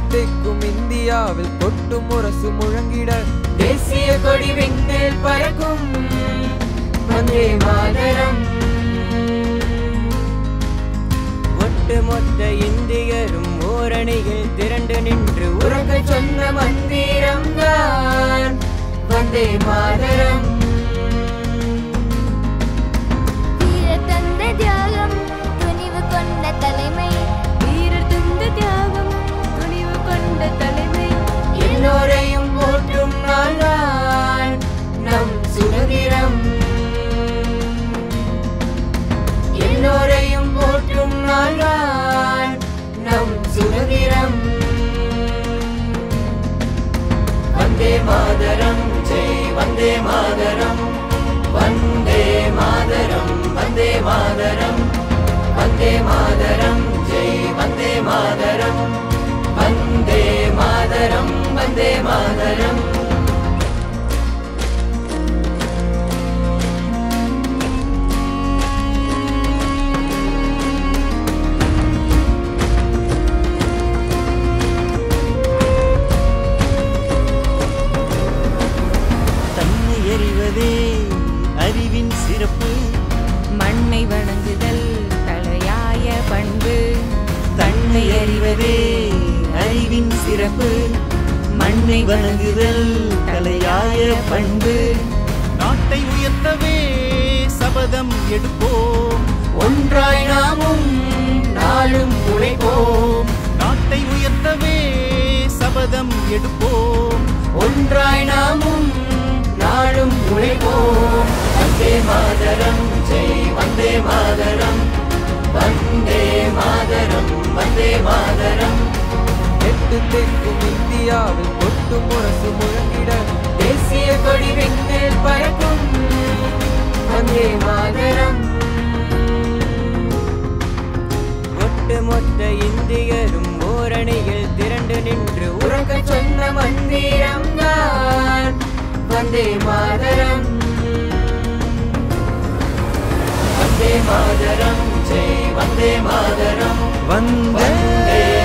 தெக்கும் இந்தியாவில் கொட்டு முரசு முழங்கிட தேசிய கொடி விண்ணில் பறக்கும் வந்தே மாதரம் ஒட்டுமொத்த இந்தியரும் ஓரணியில் திரண்டு நின்று உறக்க சொன்ன மந்திரம் தான் வந்தே மாதரம் வீரர் தந்த தியாகம் துணிவு கொண்ட தலைமை வீரர் தந்த தியாகம் துணிவு கொண்ட தலைமை எல்லோரையும் போற்றும் நாள்தான் நம் சுதந்திரம் எல்லோரையும் போற்றும் நாள்தான் நம் சுதந்திரம் வந்தே மாதரம் ஜெய் வந்தே மாதரம் வந்தே மாதரம் வந்தே மாதரம் வந்தே மாதரம் ஜெய் வந்தே மாதரம் வந்தே மாதரம் வந்தே மாதரம் தன்னை எறிவதே அறிவின் சிறப்பு மண்ணை வணங்குதல் தலையாய பண்பு தன்னை அறிவதே அறிவின் சிறப்பு மண்ணை வணங்குதல் தலையாய பண்பு நாட்டை உயர்த்தவே சபதம் எடுப்போம் ஒன்றாய் நாமும் நாளும் உழைப்போம் நாட்டை உயர்த்தவே சபதம் எடுப்போம் ஒன்றாய் நாமும் நாளும் உழைப்போம் வந்தே மாதரம் ஜெய் வந்தே மாதரம் வந்தே மாதரம் வந்தே மாதரம் எட்டு தெற்கும் இந்தியாவில் கொட்டு முரசு முழங்கிட தேசிய கொடி விண்ணில் பறக்கும் வந்தே மாதரம் ஒட்டுமொத்த இந்தியரும் ஓரணியில் திரண்டு நின்று உறக்க சொன்ன மந்திரம் தான் வந்தே மாதரம் வந்தே மாதரம் ஜெய் வந்தே மாதரம் வந்தே